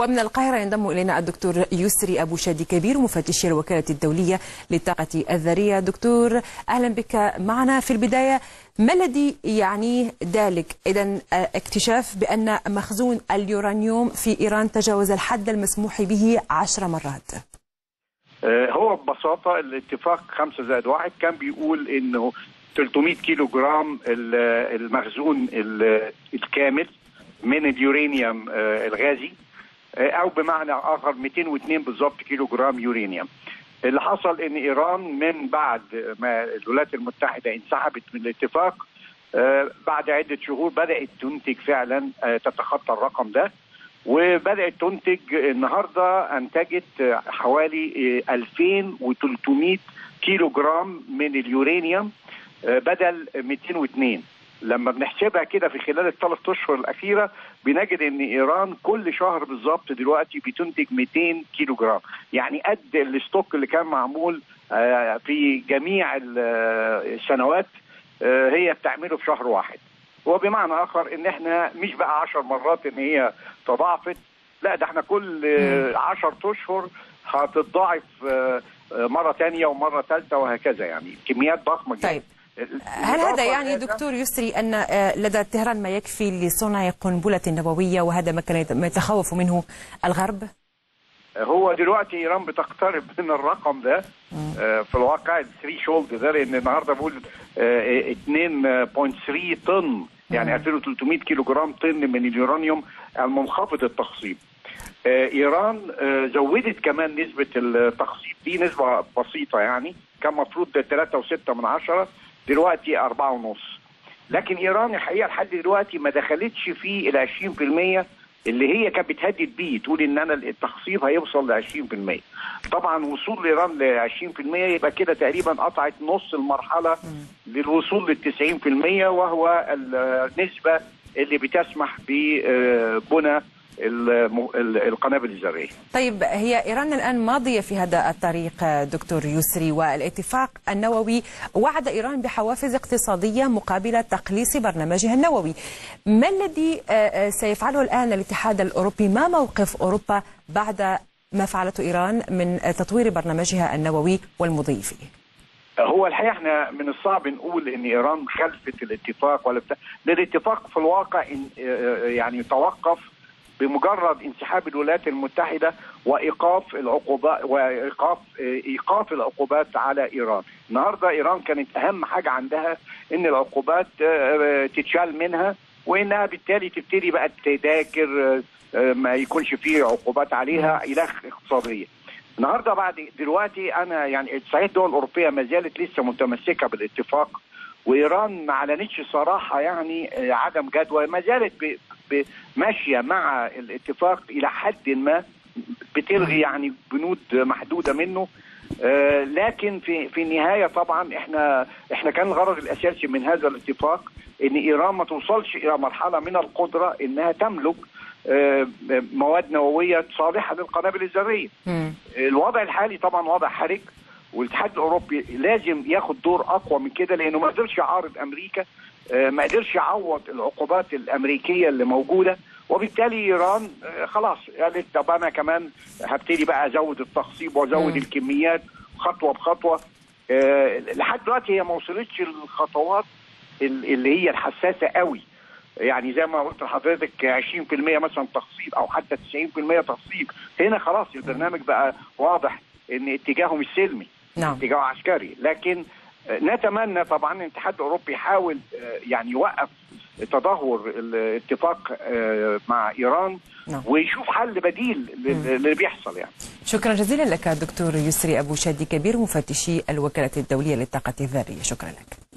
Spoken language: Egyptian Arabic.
ومن القاهرة ينضم إلينا الدكتور يسري أبو شادي كبير مفتشي الوكالة الدولية للطاقة الذرية دكتور أهلا بك معنا في البداية ما الذي يعنيه ذلك إذا اكتشاف بأن مخزون اليورانيوم في إيران تجاوز الحد المسموح به عشر مرات هو ببساطة الاتفاق 5 زائد واحد كان بيقول انه 300 كيلو جرام المخزون الكامل من اليورانيوم الغازي او بمعنى اخر 202 بالظبط كيلو جرام يورانيوم اللي حصل ان ايران من بعد ما الولايات المتحده انسحبت من الاتفاق بعد عده شهور بدات تنتج فعلا تتخطى الرقم ده وبدات تنتج النهارده انتجت حوالي 2300 كيلو جرام من اليورانيوم بدل 202 لما بنحسبها كده في خلال الثلاث اشهر الاخيره بنجد ان ايران كل شهر بالظبط دلوقتي بتنتج 200 كيلو جرام يعني قد الستوك اللي كان معمول في جميع السنوات هي بتعمله في شهر واحد وبمعنى اخر ان احنا مش بقى 10 مرات ان هي تضاعفت لا ده احنا كل 10 اشهر هتتضاعف مره ثانيه ومره ثالثه وهكذا يعني كميات ضخمه جدا طيب هل هذا يعني دكتور يسري أن لدى طهران ما يكفي لصنع قنبلة نووية وهذا ما كان يتخوف منه الغرب؟ هو دلوقتي ايران بتقترب من الرقم ده في الواقع الثري شولد ده لان النهارده بقول 2.3 طن يعني 2300 كيلو جرام طن من اليورانيوم المنخفض التخصيب ايران زودت كمان نسبه التخصيب دي نسبه بسيطه يعني كان المفروض 3.6 من عشرة دلوقتي أربعة ونص لكن إيران الحقيقة لحد دلوقتي ما دخلتش في ال 20% اللي هي كانت بتهدد بيه تقول ان انا التخصيب هيوصل ل 20% طبعا وصول ايران ل 20% يبقى كده تقريبا قطعت نص المرحله للوصول لل 90% وهو النسبه اللي بتسمح ببنى القنابل الذريه. طيب هي ايران الان ماضيه في هذا الطريق دكتور يسري والاتفاق النووي وعد ايران بحوافز اقتصاديه مقابل تقليص برنامجها النووي. ما الذي سيفعله الان الاتحاد الاوروبي؟ ما موقف اوروبا بعد ما فعلته ايران من تطوير برنامجها النووي والمضي فيه؟ هو الحقيقه احنا من الصعب نقول ان ايران خلفت الاتفاق ولا بتاع، الاتفاق في الواقع يعني توقف بمجرد انسحاب الولايات المتحده وايقاف العقوبات وايقاف ايقاف العقوبات على ايران، النهارده ايران كانت اهم حاجه عندها ان العقوبات تتشال منها وانها بالتالي تبتدي بقى تذاكر ما يكونش فيه عقوبات عليها الى اقتصاديه. النهارده بعد دلوقتي انا يعني صحيح الدول الاوروبيه ما زالت لسه متمسكه بالاتفاق وايران ما اعلنتش صراحه يعني عدم جدوى ما زالت ماشيه مع الاتفاق الى حد ما بتلغي يعني بنود محدوده منه آه لكن في في النهايه طبعا احنا احنا كان الغرض الاساسي من هذا الاتفاق ان ايران ما توصلش الى مرحله من القدره انها تملك آه مواد نوويه صالحه للقنابل الذريه. الوضع الحالي طبعا وضع حرج والاتحاد الاوروبي لازم ياخد دور اقوى من كده لانه ما قدرش يعارض امريكا ما قدرش يعوض العقوبات الامريكيه اللي موجوده وبالتالي ايران خلاص قالت طب انا كمان هبتدي بقى ازود التخصيب وازود الكميات خطوه بخطوه لحد دلوقتي هي ما وصلتش للخطوات اللي هي الحساسه قوي يعني زي ما قلت لحضرتك 20% مثلا تخصيب او حتى 90% تخصيب هنا خلاص البرنامج بقى واضح ان اتجاهه مش سلمي نعم. اتجاهه عسكري لكن نتمنى طبعا الاتحاد الاوروبي يحاول يعني يوقف تدهور الاتفاق مع ايران نعم. ويشوف حل بديل اللي بيحصل يعني شكرا جزيلا لك دكتور يسري ابو شادي كبير مفتشي الوكاله الدوليه للطاقه الذريه شكرا لك